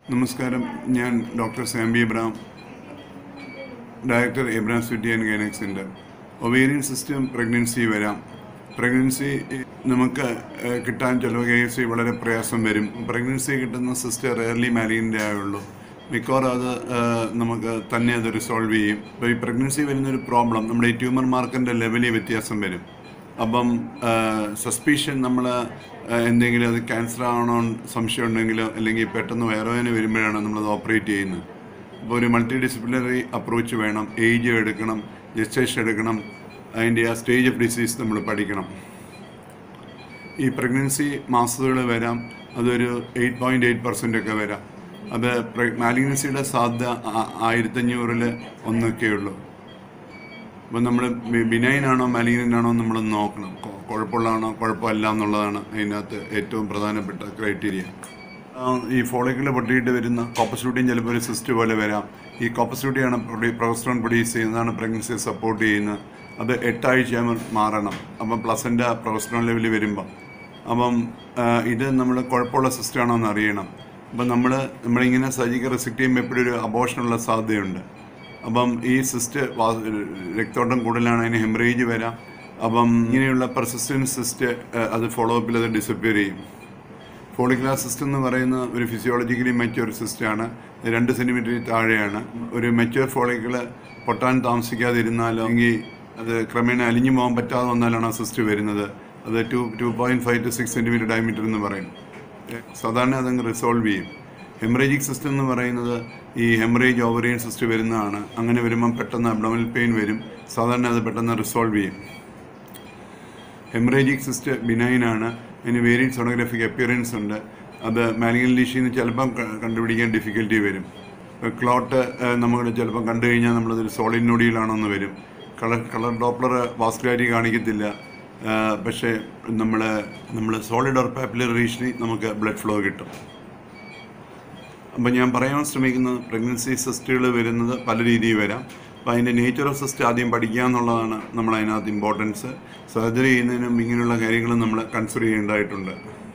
നമസ്കാരം ഞാൻ doctor Sambi Abraham director Abraham city and gynaec centre ovarian സിസ്റ്റം പ്രഗ്നൻസി വരാം പ്രഗ്നൻസി നമുക്ക് ഏഹ്, കിട്ടാൻ ചില കേസ് വളരെ പ്രയാസം വരും പ്രഗ്നൻസി കിട്ടുന്ന സിസ്റ്റർ റെയർലി മാരീൻ്റെ ആയുള്ളൂ മിക്കവാറും അത് ഏഹ്, നമുക്ക് തന്നെ അത് റിസോൾവ് ചെയ്യും ഇപ്പോൾ ഈ പ്രഗ്നൻസി വരുന്നൊരു പ്രോബ്ലം നമ്മുടെ ഈ ട്യൂമർ മാർക്കിൻ്റെ ലെവലിൽ വ്യത്യാസം വരും അപ്പം സസ്പീഷൻ നമ്മൾ എന്തെങ്കിലും അത് ക്യാൻസർ ആണോ സംശയം ഉണ്ടെങ്കിലോ അല്ലെങ്കിൽ പെട്ടെന്ന് വയറുവേദന വരുമ്പോഴാണ് നമ്മളത് ഓപ്പറേറ്റ് ചെയ്യുന്നത് അപ്പോൾ ഒരു മൾട്ടി ഡിസിപ്ലിനറി അപ്രോച്ച് വേണം ഏജ് എടുക്കണം ജസ്റ്റേഷൻ എടുക്കണം അതിൻ്റെ ആ സ്റ്റേജ് ഓഫ് ഡിസീസ് നമ്മൾ പഠിക്കണം ഈ പ്രഗ്നൻസി മാസതകൾ വരാം അതൊരു എയ്റ്റ് പോയിൻറ്റ് എയ്റ്റ് പെർസെൻ്റ് ഒക്കെ വരാം അത് മാലിഗ്നൻസിയുടെ സാധ്യത ആ- ആയിരത്തഞ്ഞൂറിൽ ഒന്നൊക്കെ ഉള്ളൂ അപ്പം നമ്മൾ ബിനൈൻ ആണോ മലീനൻ ആണോ നമ്മൾ നോക്കണം കൊ- കുഴപ്പമുള്ളതാണോ കുഴപ്പമില്ല എന്നുള്ളതാണ് അതിനകത്ത് ഏറ്റവും പ്രധാനപ്പെട്ട ക്രൈറ്റീരിയ ഈ ഫോളിക്കിൾ പൊട്ടിയിട്ട് വരുന്ന കോപ്പസ്യൂട്ടിയും ചിലപ്പോൾ ഒരു സിസ്റ്റ് പോലെ വരാം ഈ കോപ്പസ്യൂട്ടിയാണ് പ്രൊഗസ്ട്രോൺ പ്രൊഡ്യൂസ് ചെയ്യുന്നതാണ് പ്രഗ്നൻസിയെ സപ്പോർട്ട് ചെയ്യുന്നത് അത് എട്ടാഴ്ച മാറണം അപ്പം പ്ലസൻ്റെ പ്രൊഗസ്ട്രോൺ ലെവലിൽ വരുമ്പോൾ അപ്പം ആ, ഇത് നമ്മൾ കുഴപ്പമുള്ള സിസ്റ്റം ആണോ എന്ന് അറിയണം അപ്പം നമ്മൾ നമ്മളിങ്ങനെ സർജിക്കൽ റിസെക്ട് ചെയ്യുമ്പോൾ എപ്പോഴും ഒരു അബോഷനുള്ള സാധ്യതയുണ്ട് അപ്പം ഈ സിസ്റ്റ് രക്തോട്ടം കൂടുതലാണ് അതിന് ഹെമറേജ് വരാം അപ്പം ഇങ്ങനെയുള്ള പെർസിസ്റ്റൻറ്റ് സിസ്റ്റ് അത് ഫോളോ അപ്പിൽ അത് ഡിസപ്പിയർ ചെയ്യും ഫോളിക്കുലാർ സിസ്റ്റം എന്ന് പറയുന്ന ഒരു ഫിസിയോളജിക്കലി മെച്യൂർ സിസ്റ്റാണ് രണ്ട് സെൻറ്റിമീറ്ററിൽ താഴെയാണ് ഒരു മെച്യൂർ ഫോളിക്കിൾ പൊട്ടാൻ താമസിക്കാതിരുന്നാലോ അല്ലെങ്കിൽ അത് ക്രമേണ അലിഞ്ഞു പോകാൻ പറ്റാതെ വന്നാലാണ് ആ സിസ്റ്റ് വരുന്നത് അത് two two point five two six centimetre diameter എന്ന് പറയും സാധാരണ അതങ്ങ് റിസോൾവ് ചെയ്യും ഹെമറേജിക് സിസ്റ്റം എന്ന് പറയുന്നത് ഈ ഹെമറേജ് ഓവറിയൻ സിസ്റ്റ് വരുന്നതാണ് അങ്ങനെ വരുമ്പം പെട്ടെന്ന് അബ്ഡോമിനൽ പെയിൻ വരും സാധാരണ അത് പെട്ടെന്ന് റിസോൾവ് ചെയ്യും ഹെമറേജിക് സിസ്റ്റ് ബിനൈൻ ആണ് അതിന് വേരിയഡ് സോണോഗ്രാഫിക് അപ്പിയറൻസ് ഉണ്ട് അത് മാലിയൽ ലീഷിന്ന് ചിലപ്പം ക- കണ്ടുപിടിക്കാൻ ഡിഫിക്കൽറ്റി വരും ക്ലോട്ട് നമുക്ക് ചിലപ്പം കണ്ടു കഴിഞ്ഞാൽ നമ്മളതൊരു സോളിഡ് നൊടിയിലാണെന്ന് വരും കളർ കളർ ഡോപ്ലർ വാസ്കുലാരിറ്റി കാണിക്കത്തില്ല ആ, പക്ഷേ നമ്മൾ നമ്മൾ സോളിഡ് ഓർ പാപ്പുലർ റീഷനിൽ നമുക്ക് ബ്ലഡ് ഫ്ലോ കിട്ടും അപ്പം ഞാൻ പറയാൻ ശ്രമിക്കുന്നത് പ്രഗ്നൻസി സിസ്റ്റുകൾ വരുന്നത് പല രീതിയിൽ വരാം അപ്പോൾ അതിൻ്റെ നേച്ചർ ഓഫ് സിസ്റ്റ് ആദ്യം പഠിക്കുക എന്നുള്ളതാണ് നമ്മൾ അതിനകത്ത് ഇമ്പോർട്ടൻസ് സർജറി ചെയ്യുന്നതിനും ഇങ്ങനെയുള്ള കാര്യങ്ങളും നമ്മൾ കൺസിഡർ ചെയ്യേണ്ടതായിട്ടുണ്ട്